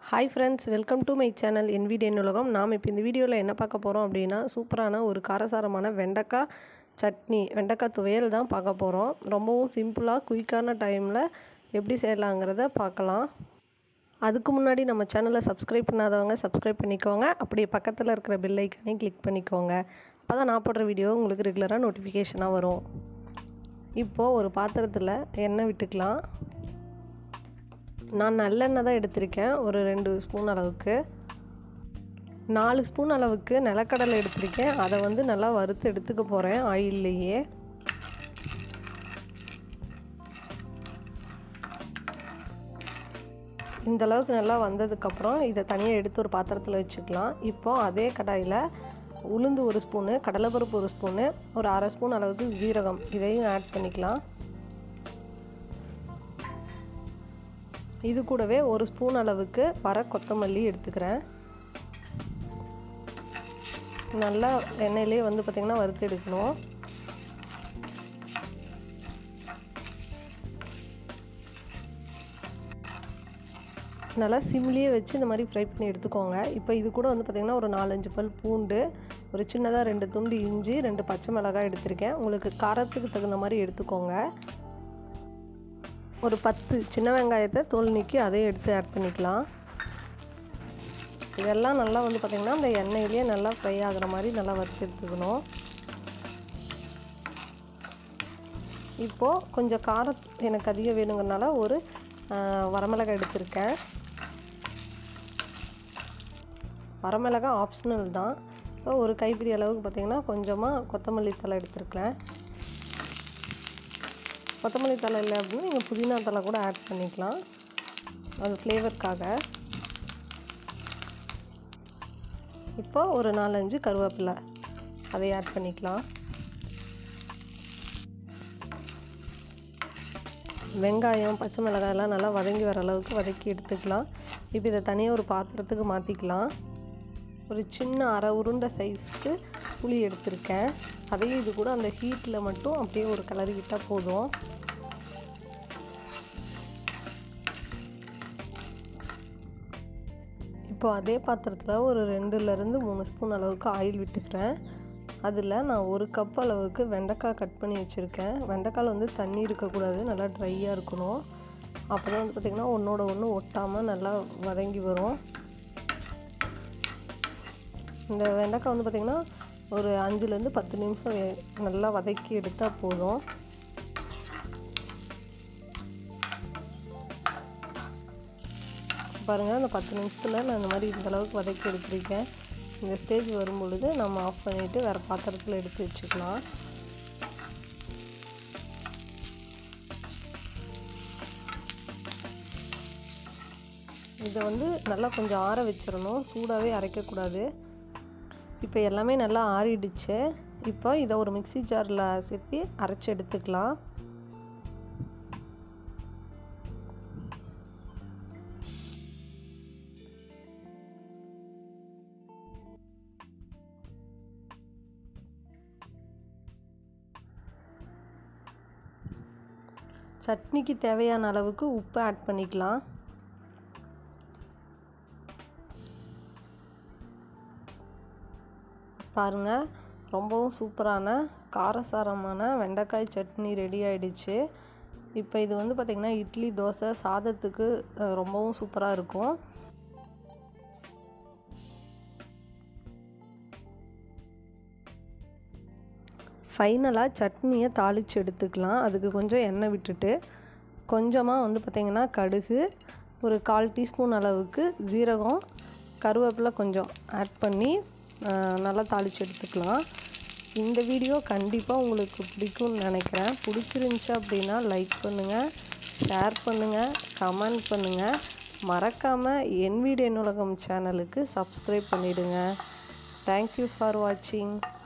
hi friends welcome to my channel என் வீடு என் உலகம் நாம் இப்போ இந்த வீடியோவில் என்ன பார்க்க போகிறோம் அப்படின்னா சூப்பரான ஒரு காரசாரமான வெண்டைக்காய் சட்னி வெண்டைக்காய் துவையல் தான் பார்க்க போகிறோம் ரொம்பவும் சிம்பிளாக குயிக்கான டைமில் எப்படி செய்யலாங்கிறத பார்க்கலாம் அதுக்கு முன்னாடி நம்ம சேனலை சப்ஸ்கிரைப் பண்ணாதவங்க சப்ஸ்கிரைப் பண்ணிக்கோங்க அப்படியே பக்கத்தில் இருக்கிற பெல் ஐக்கனையும் கிளிக் பண்ணிக்கோங்க அப்போ தான் நான் போடுற வீடியோ உங்களுக்கு ரெகுலராக நோட்டிஃபிகேஷனாக வரும் இப்போது ஒரு பாத்திரத்தில் எண்ணெய் விட்டுக்கலாம் நான் நல்லெண்ணெய் தான் எடுத்திருக்கேன் ஒரு ரெண்டு ஸ்பூன் அளவுக்கு நாலு ஸ்பூன் அளவுக்கு நிலக்கடலை எடுத்திருக்கேன் அதை வந்து நல்லா வறுத்து எடுத்துக்க போகிறேன் ஆயில்லையே இந்த அளவுக்கு நல்லா வந்ததுக்கப்புறம் இதை தனியாக எடுத்து ஒரு பாத்திரத்தில் வச்சுக்கலாம் இப்போது அதே கடாயில் உளுந்து ஒரு ஸ்பூனு கடலைப்பருப்பு ஒரு ஸ்பூனு ஒரு அரை ஸ்பூன் அளவுக்கு ஜீரகம் இதையும் ஆட் பண்ணிக்கலாம் இது கூடவே ஒரு ஸ்பூன் அளவுக்கு வர கொத்தமல்லி எடுத்துக்கிறேன் நல்லா எண்ணெயிலே வந்து பார்த்திங்கன்னா வறுத்து எடுக்கணும் நல்லா சிம்லேயே வச்சு இந்த மாதிரி ஃப்ரை பண்ணி எடுத்துக்கோங்க இப்போ இது கூட வந்து பார்த்திங்கன்னா ஒரு நாலஞ்சு பல் பூண்டு ஒரு சின்னதாக ரெண்டு துண்டு இஞ்சி ரெண்டு பச்சை மிளகாய் எடுத்திருக்கேன் உங்களுக்கு காரத்துக்கு தகுந்த மாதிரி எடுத்துக்கோங்க ஒரு பத்து சின்ன வெங்காயத்தை தோல் நீக்கி அதையும் எடுத்து ஆட் பண்ணிக்கலாம் இதெல்லாம் நல்லா வந்து பார்த்திங்கன்னா அந்த எண்ணெயிலேயே நல்லா ஃப்ரை ஆகிற மாதிரி நல்லா வறுத்து எடுத்துக்கணும் இப்போது கொஞ்சம் காரம் எனக்கு அதிகம் வேணுங்கிறனால ஒரு வரமிளகாய் எடுத்திருக்கேன் வரமிளகாய் ஆப்ஷனல் தான் இப்போ ஒரு கைப்பிடி அளவுக்கு பார்த்திங்கன்னா கொஞ்சமாக கொத்தமல்லி தலை எடுத்துருக்கேன் கொத்தமல்லி தலை இல்லை அப்படின்னா நீங்கள் புதினா தலை கூட ஆட் பண்ணிக்கலாம் அது ஃப்ளேவருக்காக இப்போ ஒரு நாலஞ்சு கருவேப்பிலை அதை ஆட் பண்ணிக்கலாம் வெங்காயம் பச்சை மிளகாயெல்லாம் நல்லா வதங்கி வர அளவுக்கு வதக்கி எடுத்துக்கலாம் இப்போ இதை தனியாக ஒரு பாத்திரத்துக்கு மாற்றிக்கலாம் ஒரு சின்ன அரை உருண்டை சைஸ்க்கு புளி எடுத்திருக்கேன் அதையும் இது கூட அந்த ஹீட்டில் மட்டும் அப்படியே ஒரு கிளறிக்கிட்டால் போதும் இப்போ அதே பாத்திரத்தில் ஒரு ரெண்டுலேருந்து மூணு ஸ்பூன் அளவுக்கு ஆயில் விட்டுக்கிறேன் அதில் நான் ஒரு கப் அளவுக்கு வெண்டைக்காய் கட் பண்ணி வச்சுருக்கேன் வெண்டைக்காயில் வந்து தண்ணி இருக்கக்கூடாது நல்லா ட்ரையாக இருக்கணும் அப்போ தான் வந்து பார்த்திங்கன்னா ஒன்றோட ஒன்று ஒட்டாமல் நல்லா வதங்கி வரும் இந்த வெண்டைக்காய் வந்து பார்த்திங்கன்னா ஒரு அஞ்சுலேருந்து பத்து நிமிஷம் நல்லா வதக்கி எடுத்தால் போதும் பாருங்கள் அந்த பத்து நிமிஷத்தில் நான் இந்த மாதிரி இந்த அளவுக்கு வதக்கி எடுத்துருக்கேன் இந்த ஸ்டேஜ் வரும் பொழுது நம்ம ஆஃப் பண்ணிவிட்டு வேறு பாத்திரத்தில் எடுத்து வச்சுக்கலாம் இதை வந்து நல்லா கொஞ்சம் ஆற வச்சிடணும் சூடாகவே அரைக்கக்கூடாது இப்போ எல்லாமே நல்லா ஆறிடுச்சு இப்போ இதை ஒரு மிக்சி ஜாரில் சேர்த்து அரைச்சி எடுத்துக்கலாம் சட்னிக்கு தேவையான அளவுக்கு உப்பு ஆட் பண்ணிக்கலாம் பாருங்கள் ரொம்பவும் சூப்பரான காரசாரமான வெண்டைக்காய் சட்னி ரெடி ஆகிடுச்சு இப்போ இது வந்து பார்த்திங்கன்னா இட்லி தோசை சாதத்துக்கு ரொம்பவும் சூப்பராக இருக்கும் ஃபைனலாக சட்னியை தாளித்து எடுத்துக்கலாம் அதுக்கு கொஞ்சம் எண்ணெய் விட்டுட்டு கொஞ்சமாக வந்து பார்த்திங்கன்னா கடுகு ஒரு கால் டீஸ்பூன் அளவுக்கு ஜீரகம் கருவேப்பிலை கொஞ்சம் ஆட் பண்ணி நல்லா தாளித்து எடுத்துக்கலாம் இந்த வீடியோ கண்டிப்பாக உங்களுக்கு பிடிக்கும்னு நினைக்கிறேன் பிடிச்சிருந்துச்சி அப்படின்னா லைக் பண்ணுங்கள் ஷேர் பண்ணுங்கள் கமெண்ட் பண்ணுங்கள் மறக்காமல் என் வீடு என் உலகம் சேனலுக்கு சப்ஸ்கிரைப் பண்ணிவிடுங்க தேங்க்யூ ஃபார் வாட்சிங்